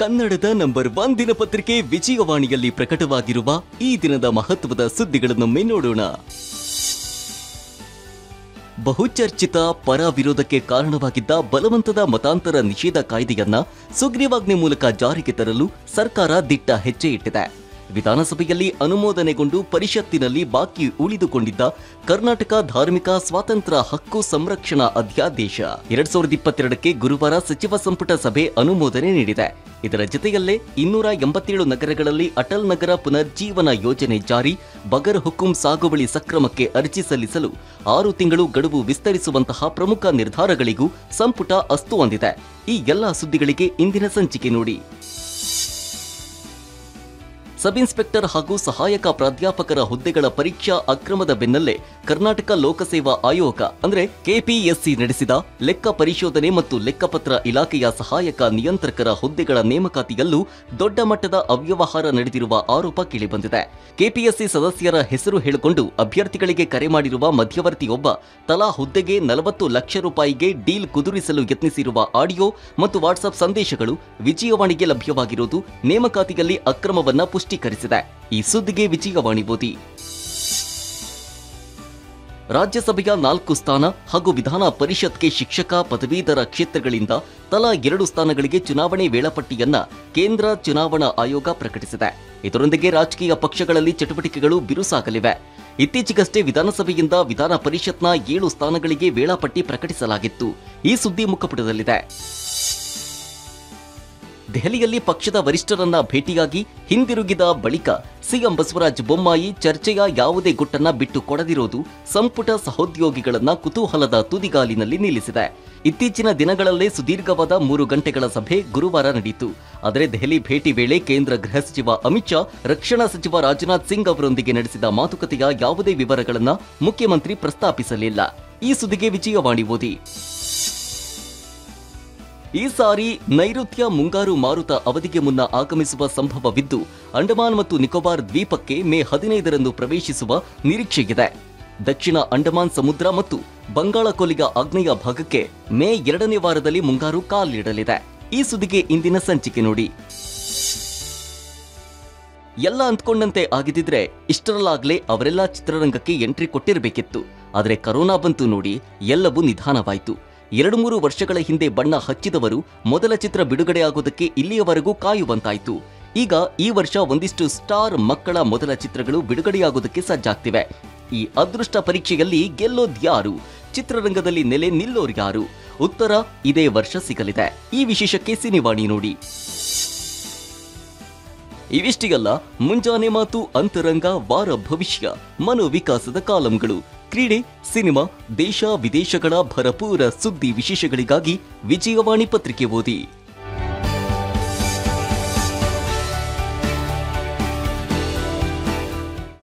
ಕನ್ನಡದ number one ದಿನಪತ್ರಿಕೆ ವಿಜಯವಾಣಿಯಲ್ಲಿ ಪ್ರಕಟವಾಗಿರುವ ಈ ದಿನದ ಮಹತ್ವದ ಸುದ್ದಿಗಳನ್ನೊಮ್ಮೆ ನೋಡೋಣ ಬಹುಚರ್ಚಿತ ಪರ ವಿರೋಧಕ್ಕೆ ಕಾರಣವಾಗಿದ್ದ ಬಲವಂತದ ಮತಾಂತರ ನಿಷೇಧ ಕಾಯ್ದೆಯನ್ನ ಸುಗ್ರೀವಾಜ್ಞೆ ಮೂಲಕ ಜಾರಿಗೆ ತರಲು ಸರ್ಕಾರ ದಿಟ್ಟ ಹೆಜ್ಜೆ ಇಟ್ಟಿದೆ ವಿಧಾನಸಭೆಯಲ್ಲಿ ಅನುಮೋದನೆಗೊಂಡು ಪರಿಷತ್ತಿನಲ್ಲಿ ಬಾಕಿ ಉಳಿದುಕೊಂಡಿದ್ದ ಕರ್ನಾಟಕ ಧಾರ್ಮಿಕ ಸ್ವಾತಂತ್ರ್ಯ ಹಕ್ಕು ಸಂರಕ್ಷಣಾ ಅಧ್ಯಾದೇಶ ಎರಡ್ ಸಾವಿರದ ಇಪ್ಪತ್ತೆರಡಕ್ಕೆ ಗುರುವಾರ ಸಚಿವ ಸಂಪುಟ ಸಭೆ ಅನುಮೋದನೆ ನೀಡಿದೆ ಇದರ ಜತೆಯಲ್ಲೇ ಇನ್ನೂರ ಎಂಬತ್ತೇಳು ನಗರಗಳಲ್ಲಿ ಅಟಲ್ ನಗರ ಪುನರ್ಜೀವನ ಯೋಜನೆ ಜಾರಿ ಬಗರ್ ಹುಕುಂ ಸಾಗುವಳಿ ಸಕ್ರಮಕ್ಕೆ ಅರ್ಜಿ ಸಲ್ಲಿಸಲು ಆರು ತಿಂಗಳು ಗಡುವು ವಿಸ್ತರಿಸುವಂತಹ ಪ್ರಮುಖ ನಿರ್ಧಾರಗಳಿಗೂ ಸಂಪುಟ ಅಸ್ತು ಹೊಂದಿದೆ ಈ ಎಲ್ಲಾ ಸುದ್ದಿಗಳಿಗೆ ಇಂದಿನ ಸಂಚಿಕೆ ನೋಡಿ ಸಬ್ ಇನ್ಸ್ಪೆಕ್ಟರ್ ಹಾಗೂ ಸಹಾಯಕ ಪ್ರಾಧ್ಯಾಪಕರ ಹುದ್ದೆಗಳ ಪರೀಕ್ಷಾ ಅಕ್ರಮದ ಬೆನ್ನಲ್ಲೇ ಕರ್ನಾಟಕ ಲೋಕಸೇವಾ ಆಯೋಗ ಅಂದ್ರೆ ಕೆಪಿಎಸ್ಸಿ ನಡೆಸಿದ ಲೆಕ್ಕ ಪರಿಶೋಧನೆ ಮತ್ತು ಲೆಕ್ಕಪತ್ರ ಇಲಾಖೆಯ ಸಹಾಯಕ ನಿಯಂತ್ರಕರ ಹುದ್ದೆಗಳ ನೇಮಕಾತಿಯಲ್ಲೂ ದೊಡ್ಡ ಮಟ್ಟದ ಅವ್ಯವಹಾರ ನಡೆದಿರುವ ಆರೋಪ ಕೇಳಿಬಂದಿದೆ ಕೆಪಿಎಸ್ಸಿ ಸದಸ್ಯರ ಹೆಸರು ಹೇಳಿಕೊಂಡು ಅಭ್ಯರ್ಥಿಗಳಿಗೆ ಕರೆ ಮಾಡಿರುವ ಮಧ್ಯವರ್ತಿಯೊಬ್ಬ ತಲಾ ಹುದ್ದೆಗೆ ನಲವತ್ತು ಲಕ್ಷ ರೂಪಾಯಿಗೆ ಡೀಲ್ ಕುದುರಿಸಲು ಯತ್ನಿಸಿರುವ ಆಡಿಯೋ ಮತ್ತು ವಾಟ್ಸ್ಆಪ್ ಸಂದೇಶಗಳು ವಿಜಯವಾಣಿಗೆ ಲಭ್ಯವಾಗಿರುವುದು ನೇಮಕಾತಿಯಲ್ಲಿ ಅಕ್ರಮವನ್ನ ಪುಷ್ಟೀಕರಿಸಿದೆ ಈ ಸುದ್ದಿಗೆ ವಿಜಯವಾಣಿ ಓದಿ ರಾಜ್ಯಸಭೆಯ ನಾಲ್ಕು ಸ್ಥಾನ ಹಾಗೂ ವಿಧಾನ ಪರಿಷತ್ಗೆ ಶಿಕ್ಷಕ ಪದವೀಧರ ಕ್ಷೇತ್ರಗಳಿಂದ ತಲಾ ಎರಡು ಸ್ಥಾನಗಳಿಗೆ ಚುನಾವಣೆ ವೇಳಾಪಟ್ಟಿಯನ್ನ ಕೇಂದ್ರ ಚುನಾವಣಾ ಆಯೋಗ ಪ್ರಕಟಿಸಿದೆ ಇದರೊಂದಿಗೆ ರಾಜಕೀಯ ಪಕ್ಷಗಳಲ್ಲಿ ಚಟುವಟಿಕೆಗಳು ಬಿರುಸಾಗಲಿವೆ ಇತ್ತೀಚೆಗಷ್ಟೇ ವಿಧಾನಸಭೆಯಿಂದ ವಿಧಾನ ಪರಿಷತ್ನ ಏಳು ಸ್ಥಾನಗಳಿಗೆ ವೇಳಾಪಟ್ಟಿ ಪ್ರಕಟಿಸಲಾಗಿತ್ತು ಈ ಸುದ್ದಿ ಮುಖಪುಟದಲ್ಲಿದೆ ದೆಹಲಿಯಲ್ಲಿ ಪಕ್ಷದ ವರಿಷ್ಠರನ್ನ ಭೇಟಿಯಾಗಿ ಹಿಂದಿರುಗಿದ ಬಳಿಕ ಸಿಎಂ ಬಸವರಾಜ ಬೊಮ್ಮಾಯಿ ಚರ್ಚೆಯ ಯಾವುದೇ ಗುಟ್ಟನ್ನ ಬಿಟ್ಟು ಕೊಡದಿರೋದು ಸಂಪುಟ ಸಹೋದ್ಯೋಗಿಗಳನ್ನ ಕುತೂಹಲದ ತುದಿಗಾಲಿನಲ್ಲಿ ನಿಲ್ಲಿಸಿದೆ ಇತ್ತೀಚಿನ ದಿನಗಳಲ್ಲೇ ಸುದೀರ್ಘವಾದ ಮೂರು ಗಂಟೆಗಳ ಸಭೆ ಗುರುವಾರ ನಡೆಯಿತು ಆದರೆ ದೆಹಲಿ ಭೇಟಿ ವೇಳೆ ಕೇಂದ್ರ ಗೃಹ ಸಚಿವ ಅಮಿತ್ ಶಾ ರಕ್ಷಣಾ ಸಚಿವ ರಾಜನಾಥ್ ಸಿಂಗ್ ಅವರೊಂದಿಗೆ ನಡೆಸಿದ ಮಾತುಕತೆಯ ಯಾವುದೇ ವಿವರಗಳನ್ನ ಮುಖ್ಯಮಂತ್ರಿ ಪ್ರಸ್ತಾಪಿಸಲಿಲ್ಲ ಈ ಸುದ್ದಿಗೆ ವಿಜಯವಾಣಿ ಓದಿ ಈ ಸಾರಿ ನೈಋತ್ಯ ಮುಂಗಾರು ಮಾರುತ ಅವಧಿಗೆ ಮುನ್ನ ಆಗಮಿಸುವ ಸಂಭವವಿದ್ದು ಅಂಡಮಾನ್ ಮತ್ತು ನಿಕೋಬಾರ್ ದ್ವೀಪಕ್ಕೆ ಮೇ ಹದಿನೈದರಂದು ಪ್ರವೇಶಿಸುವ ನಿರೀಕ್ಷೆಯಿದೆ ದಕ್ಷಿಣ ಅಂಡಮಾನ್ ಸಮುದ್ರ ಮತ್ತು ಬಂಗಾಳ ಕೊಲ್ಲಿಯ ಆಗ್ನೇಯ ಭಾಗಕ್ಕೆ ಮೇ ಎರಡನೇ ವಾರದಲ್ಲಿ ಮುಂಗಾರು ಕಾಲಿಡಲಿದೆ ಈ ಸುದ್ದಿಗೆ ಇಂದಿನ ಸಂಚಿಕೆ ನೋಡಿ ಎಲ್ಲ ಅಂದ್ಕೊಂಡಂತೆ ಆಗಿದ್ದಿದ್ರೆ ಇಷ್ಟರಲ್ಲಾಗ್ಲೇ ಅವರೆಲ್ಲ ಚಿತ್ರರಂಗಕ್ಕೆ ಎಂಟ್ರಿ ಕೊಟ್ಟಿರಬೇಕಿತ್ತು ಆದರೆ ಕರೋನಾ ಬಂತು ನೋಡಿ ಎಲ್ಲವೂ ನಿಧಾನವಾಯಿತು ಎರಡು ಮೂರು ವರ್ಷಗಳ ಹಿಂದೆ ಬಣ್ಣ ಹಚ್ಚಿದವರು ಮೊದಲ ಚಿತ್ರ ಬಿಡುಗಡೆಯಾಗೋದಕ್ಕೆ ಇಲ್ಲಿಯವರೆಗೂ ಕಾಯುವಂತಾಯ್ತು ಈಗ ಈ ವರ್ಷ ಒಂದಿಷ್ಟು ಸ್ಟಾರ್ ಮಕ್ಕಳ ಮೊದಲ ಚಿತ್ರಗಳು ಬಿಡುಗಡೆಯಾಗೋದಕ್ಕೆ ಸಜ್ಜಾಗ್ತಿವೆ ಈ ಅದೃಷ್ಟ ಪರೀಕ್ಷೆಯಲ್ಲಿ ಗೆಲ್ಲೋದ್ಯಾರು ಚಿತ್ರರಂಗದಲ್ಲಿ ನೆಲೆ ನಿಲ್ಲೋರ್ಯಾರು ಉತ್ತರ ಇದೇ ವರ್ಷ ಸಿಗಲಿದೆ ಈ ವಿಶೇಷಕ್ಕೆ ಸಿನಿವಾಣಿ ನೋಡಿ ಇವಿಷ್ಟಿಗಲ್ಲ ಮುಂಜಾನೆ ಮಾತು ಅಂತರಂಗ ವಾರ ಭವಿಷ್ಯ ಮನೋವಿಕಾಸದ ಕಾಲಂಗಳು ಕ್ರೀಡೆ ಸಿನಿಮಾ ದೇಶ ವಿದೇಶಗಳ ಭರಪೂರ ಸುದ್ದಿ ವಿಶೇಷಗಳಿಗಾಗಿ ವಿಜಯವಾಣಿ ಪತ್ರಿಕೆ ಓದಿ